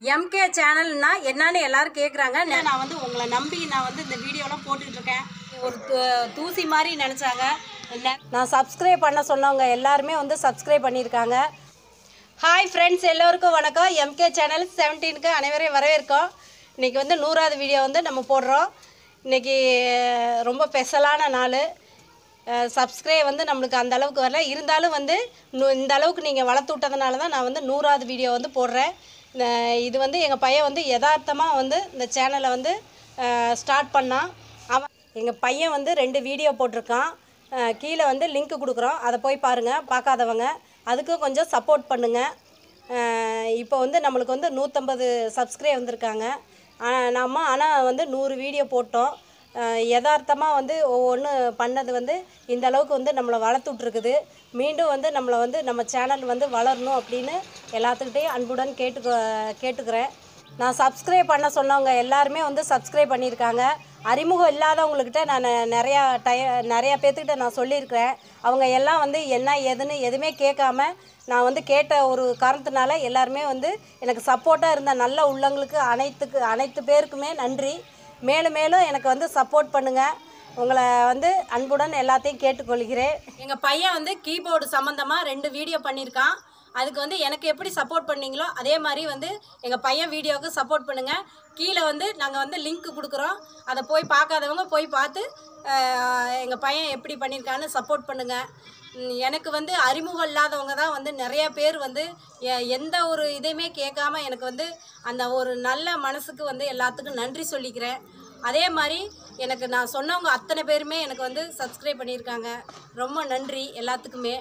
MK சேனல்னா என்னன்னு எல்லாரும் கேட்குறாங்க நான் வந்து உங்களை நம்பி நான் வந்து இந்த வீடியோலாம் போட்டுட்டு இருக்கேன் ஒரு தூ- தூசி மாதிரி நினச்சாங்க நான் சப்ஸ்கிரைப் பண்ண சொன்னவங்க எல்லாருமே வந்து சப்ஸ்கிரைப் பண்ணியிருக்காங்க ஹாய் ஃப்ரெண்ட்ஸ் எல்லோருக்கும் வணக்கம் எம்கே சேனல் செவன்டீனுக்கு அனைவரையும் வரவேற்கோம் இன்றைக்கி வந்து நூறாவது வீடியோ வந்து நம்ம போடுறோம் இன்றைக்கி ரொம்ப ஸ்பெஷலான நாள் சப்ஸ்கிரைப் வந்து நம்மளுக்கு அந்த அளவுக்கு வரல இருந்தாலும் வந்து நு- இந்த அளவுக்கு நீங்கள் வளர்த்து விட்டதுனால தான் நான் வந்து நூறாவது வீடியோ வந்து போடுறேன் இந்த இது வந்து எங்கள் பையன் வந்து யதார்த்தமாக வந்து இந்த சேனலை வந்து ஸ்டார்ட் பண்ணான் அவன் எங்கள் பையன் வந்து ரெண்டு வீடியோ போட்டிருக்கான் அஹ் கீழே வந்து லிங்க் கொடுக்குறோம் அதை போய் பாருங்கள் பார்க்காதவங்க அதுக்கும் கொஞ்சம் சப்போர்ட் பண்ணுங்கள் இப்போ வந்து நம்மளுக்கு வந்து நூற்றம்பது சப்ஸ்கிரைப் வந்திருக்காங்க ஆனா- நம்ம ஆனால் வந்து நூறு வீடியோ போட்டோம் யதார்த்தமாக வந்து ஒவ்வொன்று பண்ணது வந்து இந்த அளவுக்கு வந்து நம்மளை வளர்த்து விட்ருக்குது மீண்டும் வந்து நம்மளை வந்து நம்ம சேனல் வந்து வளரணும் அப்படின்னு எல்லாத்துக்கிட்டையும் அன்புடன் கேட்டுக்க கேட்டுக்கிறேன் நான் சப்ஸ்கிரைப் பண்ண சொன்னவங்க எல்லாருமே வந்து சப்ஸ்கிரைப் பண்ணியிருக்காங்க அறிமுகம் இல்லாதவங்கக்கிட்ட நான் நிறையா டய நிறையா பேர்த்துக்கிட்ட நான் சொல்லியிருக்கிறேன் அவங்க எல்லாம் வந்து என்ன ஏதுன்னு எதுவுமே கேட்காம நான் வந்து கேட்ட ஒரு காரணத்தினால எல்லாருமே வந்து எனக்கு சப்போர்ட்டாக இருந்த நல்ல உள்ளங்களுக்கு அனைத்துக்கு அனைத்து பேருக்குமே நன்றி மேலும் மேலும் எனக்கு வந்து சப்போர்ட் பண்ணுங்கள் உங்களை வந்து அன்புடன் எல்லாத்தையும் கேட்டுக்கொள்கிறேன் எங்கள் பையன் வந்து கீபோர்டு சம்மந்தமாக ரெண்டு வீடியோ பண்ணியிருக்கான் அதுக்கு வந்து எனக்கு எப்படி சப்போர்ட் பண்ணீங்களோ அதே மாதிரி வந்து எங்கள் பையன் வீடியோவுக்கு சப்போர்ட் பண்ணுங்கள் கீழே வந்து நாங்கள் வந்து லிங்க் கொடுக்குறோம் அதை போய் பார்க்காதவங்க போய் பார்த்து எங்கள் பையன் எப்படி பண்ணியிருக்கான்னு சப்போர்ட் பண்ணுங்கள் ம், எனக்கு வந்து அறிமுகம் இல்லாதவங்க தான் வந்து நிறைய பேர் வந்து எ- எந்த ஒரு இதையுமே கேட்காம எனக்கு வந்து அந்த ஒரு நல்ல மனசுக்கு வந்து எல்லாத்துக்கும் நன்றி சொல்லிக்கிறேன் அதே மாதிரி எனக்கு நான் சொன்னவங்க அத்தனை பேருமே எனக்கு வந்து சப்ஸ்கிரைப் பண்ணியிருக்காங்க ரொம்ப நன்றி எல்லாத்துக்குமே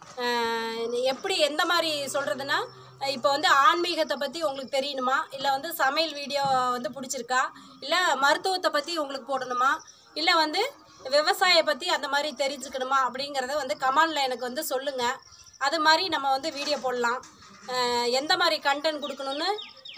அஹ் எப்படி எந்த மாதிரி சொல்கிறதுனா இப்போ வந்து ஆன்மீகத்தை பற்றி உங்களுக்கு தெரியணுமா இல்லை வந்து சமையல் வீடியோ வந்து பிடிச்சிருக்கா இல்லை மருத்துவத்தை பற்றி உங்களுக்கு போடணுமா இல்லை வந்து விவசாய பற்றி அந்த மாதிரி தெரிஞ்சுக்கணுமா அப்படிங்கிறத வந்து கமெண்டில் எனக்கு வந்து சொல்லுங்கள் அது மாதிரி நம்ம வந்து வீடியோ போடலாம் அஹ் எந்த மாதிரி கண்டென்ட் கொடுக்கணுன்னு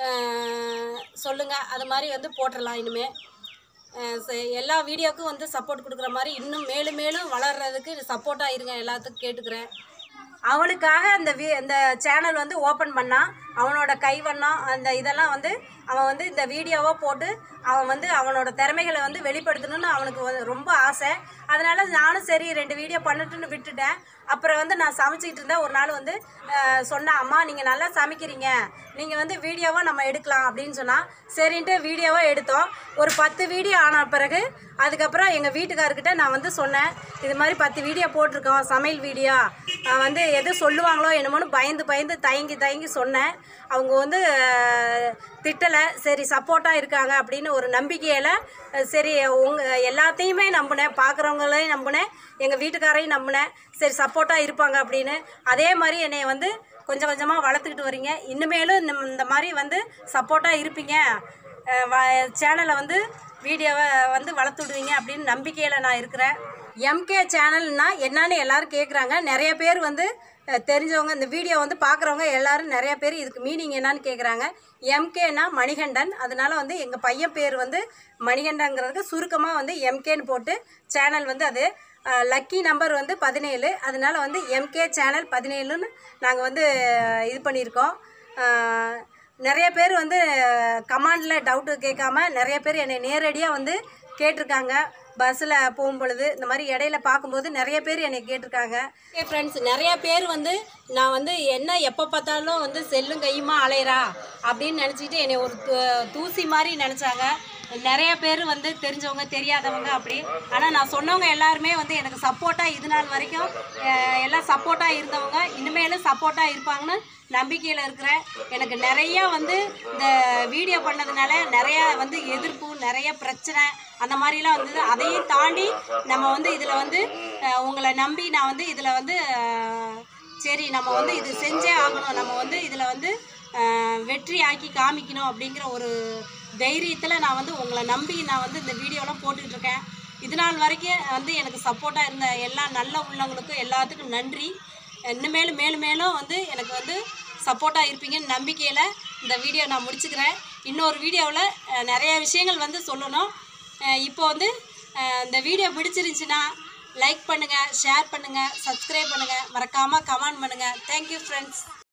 சொல்லுங்கள் அது மாதிரி வந்து போட்டுடலாம் இனிமேல் அஹ் ச- எல்லா வீடியோக்கும் வந்து சப்போர்ட் கொடுக்குற மாதிரி இன்னும் மேலும் மேலும் வளர்கிறதுக்கு சப்போர்ட்டாக இருங்க எல்லாத்துக்கும் கேட்டுக்கிறேன் அவனுக்காக அந்த வி அந்த சேனல் வந்து ஓப்பன் பண்ணான் அவனோட கைவண்ணம் அந்த இதெல்லாம் வந்து அவன் வந்து இந்த வீடியோவை போட்டு அவன் வந்து அவனோட திறமைகளை வந்து வெளிப்படுத்தணும்னு அவனுக்கு வந்து ரொம்ப ஆசை அதனால நானும் சரி ரெண்டு வீடியோ பண்ணட்டுன்னு விட்டுட்டேன் அப்புறம் வந்து நான் சமைச்சிக்கிட்டு இருந்தேன் ஒரு நாள் வந்து அஹ், சொன்னேன் அம்மா நீங்கள் நல்லா சமைக்கிறீங்க நீங்கள் வந்து வீடியோவை நம்ம எடுக்கலாம் அப்படின்னு சொன்னால் சரின்ட்டு வீடியோவை எடுத்தோம் ஒரு பத்து வீடியோ ஆன பிறகு அதுக்கப்புறம் எங்கள் வீட்டுக்காரர்கிட்ட நான் வந்து சொன்னேன் இது மாதிரி பத்து வீடியோ போட்டிருக்கோம் சமையல் வீடியோ அஹ் வந்து எது சொல்லுவாங்களோ என்னமோன்னு பயந்து பயந்து தயங்கி தயங்கி சொன்னேன் அவங்க வந்து திட்டலை சரி சப்போர்ட்டாக இருக்காங்க அப்படின்னு ஒரு நம்பிக்கையில் அஹ் சரி உங்கள் எல்லாத்தையுமே நம்பினேன் பார்க்குறவங்களையும் நம்பினேன் எங்கள் வீட்டுக்காரையும் நம்பினேன் சரி சப்போர்ட்டாக இருப்பாங்க அப்படின்னு அதே மாதிரி என்னை வந்து கொஞ்சம் கொஞ்சமாக வளர்த்துக்கிட்டு வரீங்க இன்னுமேலும் இந்த- இந்த மாதிரி வந்து சப்போர்ட்டாக இருப்பீங்க சேனலை வந்து வீடியோவை வந்து வளர்த்து விடுவீங்க அப்படின்னு நம்பிக்கையில் நான் இருக்கிறேன் எம்கே சேனல்னா என்னன்னு எல்லாரும் கேட்குறாங்க நிறைய பேர் வந்து அஹ், தெரிஞ்சவங்க இந்த வீடியோ வந்து பார்க்குறவங்க எல்லாரும் நிறைய பேர் இதுக்கு மீனிங் என்னன்னு கேட்குறாங்க எம்கேனா மணிகண்டன் அதனால வந்து எங்கள் பையன் பேர் வந்து மணிகண்டங்கிறதுக்கு சுருக்கமாக வந்து எம்கேன்னு போட்டு சேனல் வந்து அது லக்கி நம்பர் வந்து பதினேழு அதனால வந்து எம்கே சேனல் பதினேழுன்னு நாங்கள் வந்து அஹ், இது பண்ணியிருக்கோம் அஹ், நிறைய பேர் வந்து கமாண்டில் டவுட்டு கேட்காம நிறைய பேர் என்னை நேரடியாக வந்து கேட்டிருக்காங்க பஸ்ஸில் போகும்பொழுது இந்த மாதிரி இடையில பார்க்கும்போது நிறைய பேர் என்னை கேட்டிருக்காங்க ஏ ஃப்ரெண்ட்ஸ் நிறைய பேர் வந்து நான் வந்து என்ன எப்போ பார்த்தாலும் வந்து செல்லும் கையுமா அலையிறா அப்படின்னு நினச்சிக்கிட்டு என்னை ஒரு தூ- தூசி மாதிரி நினச்சாங்க நிறைய பேர் வந்து தெரிஞ்சவங்க தெரியாதவங்க அப்படி ஆனால் நான் சொன்னவங்க எல்லாருமே வந்து எனக்கு சப்போர்ட்டாக இது நாள் வரைக்கும் அஹ், எல்லாம் சப்போர்ட்டாக இருந்தவங்க இனிமேலும் சப்போர்ட்டாக இருப்பாங்கன்னு நம்பிக்கையில் இருக்கிறேன் எனக்கு நிறைய வந்து இந்த வீடியோ பண்ணதுனால நிறைய வந்து எதிர்ப்பு நிறைய பிரச்சனை அந்த மாதிரிலாம் வந்தது அதையும் தாண்டி நம்ம வந்து இதில் வந்து அஹ், உங்களை நம்பி நான் வந்து இதில் வந்து அஹ், சரி நம்ம வந்து இது செஞ்சே ஆகணும் நம்ம வந்து இதில் வந்து அஹ், வெற்றி ஆக்கி காமிக்கணும் அப்படிங்கிற ஒரு தைரியத்தில் நான் வந்து உங்களை நம்பி நான் வந்து இந்த வீடியோலாம் போட்டுக்கிட்டு இருக்கேன் இது நாள் வரைக்கும் வந்து எனக்கு சப்போர்ட்டாக இருந்த எல்லா நல்ல உள்ளவங்களுக்கும் எல்லாத்துக்கும் நன்றி இன்னுமேலும் மேலும் மேலும் வந்து எனக்கு வந்து சப்போர்ட்டாக இருப்பீங்கன்னு நம்பிக்கையில் இந்த வீடியோ நான் முடிச்சுக்கிறேன் இன்னொரு வீடியோவில் நிறைய விஷயங்கள் வந்து சொல்லணும் அஹ் இப்போ வந்து அஹ் இந்த வீடியோ பிடிச்சிருந்துச்சுன்னா லைக் பண்ணுங்கள் ஷேர் பண்ணுங்கள் சப்ஸ்கிரைப் பண்ணுங்கள் மறக்காமல் கமெண்ட் பண்ணுங்கள் தேங்க்யூ ஃப்ரெண்ட்ஸ்